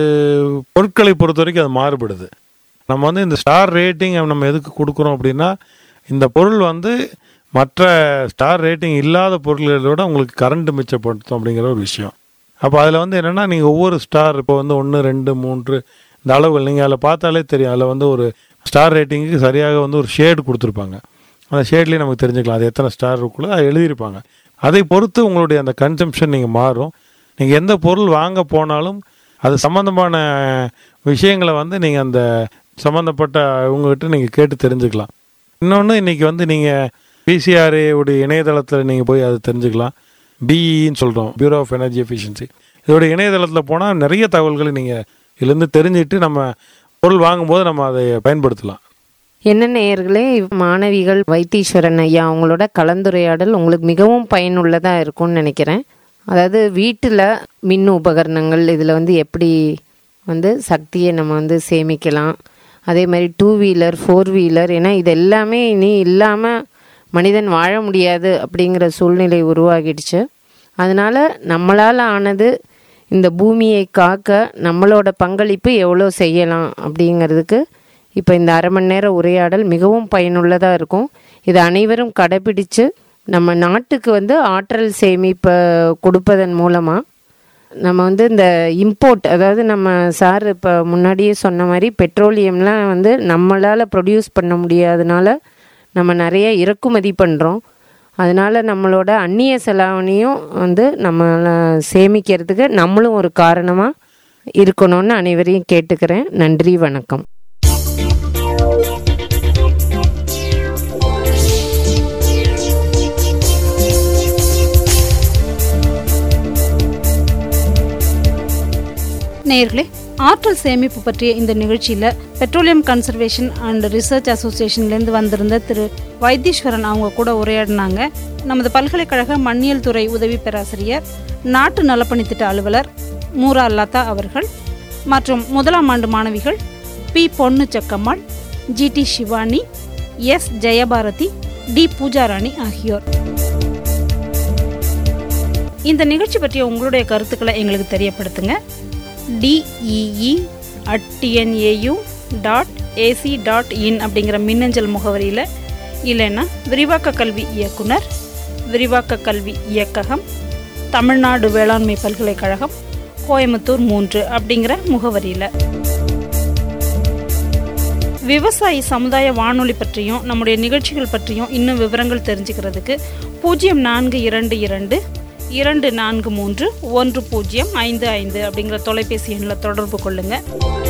பொருட்களை பொறுத்த வரைக்கும் அது மாறுபடுது நம்ம வந்து இந்த ஸ்டார் ரேட்டிங் நம்ம எதுக்கு கொடுக்குறோம் அப்படின்னா இந்த பொருள் வந்து மற்ற ஸ்டார் ரேட்டிங் இல்லாத பொருள்களோட உங்களுக்கு கரண்ட் மிச்சப்படுத்தும் அப்படிங்கிற ஒரு விஷயம் அப்போ அதில் வந்து என்னென்னா நீங்கள் ஒவ்வொரு ஸ்டார் இப்போ வந்து ஒன்று ரெண்டு மூன்று இந்த அளவுகள் நீங்கள் அதில் பார்த்தாலே தெரியும் அதில் வந்து ஒரு ஸ்டார் ரேட்டிங்க்கு சரியாக வந்து ஒரு ஷேடு கொடுத்துருப்பாங்க அந்த ஷேட்லேயே நமக்கு தெரிஞ்சுக்கலாம் அது எத்தனை ஸ்டார் இருக்குள்ளோ அதை எழுதியிருப்பாங்க அதை பொறுத்து உங்களுடைய அந்த கன்சம்ஷன் நீங்கள் மாறும் நீங்கள் எந்த பொருள் வாங்க போனாலும் அது சம்மந்தமான விஷயங்களை வந்து நீங்கள் அந்த சம்மந்தப்பட்ட இவங்ககிட்ட நீங்கள் கேட்டு தெரிஞ்சுக்கலாம் இன்னொன்று இன்றைக்கி வந்து நீங்கள் பிசிஆர்ஏ உடைய இணையதளத்தில் நீங்கள் போய் அதை தெரிஞ்சுக்கலாம் பிஇன்னு சொல்கிறோம் பியூரோ ஆஃப் எனர்ஜி எஃபிஷியன்சி இதோட இணையதளத்தில் போனால் நிறைய தகவல்களை நீங்கள் இதுலேருந்து தெரிஞ்சுட்டு நம்ம பொருள் வாங்கும்போது நம்ம அதை பயன்படுத்தலாம் என்ன நேயர்களே மாணவிகள் வைத்தீஸ்வரன் ஐயா அவங்களோட கலந்துரையாடல் உங்களுக்கு மிகவும் பயனுள்ளதாக இருக்கும்னு நினைக்கிறேன் அதாவது வீட்டில் மின் உபகரணங்கள் இதில் வந்து எப்படி வந்து சக்தியை நம்ம வந்து சேமிக்கலாம் அதே மாதிரி டூ வீலர் ஃபோர் வீலர் ஏன்னா இது எல்லாமே இனி இல்லாமல் மனிதன் வாழ முடியாது அப்படிங்கிற சூழ்நிலை உருவாகிடுச்சு அதனால் நம்மளால் ஆனது இந்த பூமியை காக்க நம்மளோட பங்களிப்பு எவ்வளோ செய்யலாம் அப்படிங்கிறதுக்கு இப்போ இந்த அரை மணி நேர உரையாடல் மிகவும் பயனுள்ளதாக இருக்கும் இதை அனைவரும் கடைபிடிச்சு நம்ம நாட்டுக்கு வந்து ஆற்றல் சேமிப்பை கொடுப்பதன் மூலமாக நம்ம வந்து இந்த இம்போர்ட் அதாவது நம்ம சார் இப்போ முன்னாடியே சொன்ன மாதிரி பெட்ரோலியம்லாம் வந்து நம்மளால் ப்ரொடியூஸ் பண்ண முடியாதனால நம்ம நிறைய இறக்குமதி பண்ணுறோம் அதனால் நம்மளோட அந்நிய செலாவணியும் வந்து நம்ம சேமிக்கிறதுக்கு நம்மளும் ஒரு காரணமாக இருக்கணும்னு அனைவரையும் கேட்டுக்கிறேன் நன்றி வணக்கம் நேயர்களே ஆற்றல் சேமிப்பு பற்றிய இந்த நிகழ்ச்சியில் பெட்ரோலியம் கன்சர்வேஷன் அண்ட் ரிசர்ச் அசோசியேஷன்லேருந்து வந்திருந்த திரு வைத்தீஸ்வரன் அவங்க கூட உரையாடினாங்க நமது பல்கலைக்கழக மண்ணியல் துறை உதவி பேராசிரியர் நாட்டு நலப்பணி திட்ட அலுவலர் மூரா லதா அவர்கள் மற்றும் முதலாம் ஆண்டு மாணவிகள் P Ponnu Chekkammal G D Sivani S Jayabharathi D Poojarani ஆகியோர் இந்த நிகழ்ச்சி பற்றிய உங்களுடைய கருத்துக்களை எங்களுக்கு தெரியப்படுத்துங்க DEE at TNAU dot ac dot in அப்படிங்கிற மின்னஞ்சல் முகவரியில் இல்லைன்னா விரிவாக்க கல்வி இயக்குனர் விரிவாக்க கல்வி இயக்ககம் தமிழ்நாடு வேளாண்மை பல்கலைக்கழகம் கோயம்புத்தூர் மூன்று அப்படிங்கிற முகவரியில் விவசாயி சமுதாய வானொலி பற்றியும் நம்முடைய நிகழ்ச்சிகள் பற்றியும் இன்னும் விவரங்கள் தெரிஞ்சுக்கிறதுக்கு பூஜ்ஜியம் நான்கு இரண்டு இரண்டு இரண்டு நான்கு மூன்று ஒன்று பூஜ்ஜியம் ஐந்து ஐந்து அப்படிங்கிற தொலைபேசி எண்ணில் தொடர்பு கொள்ளுங்கள்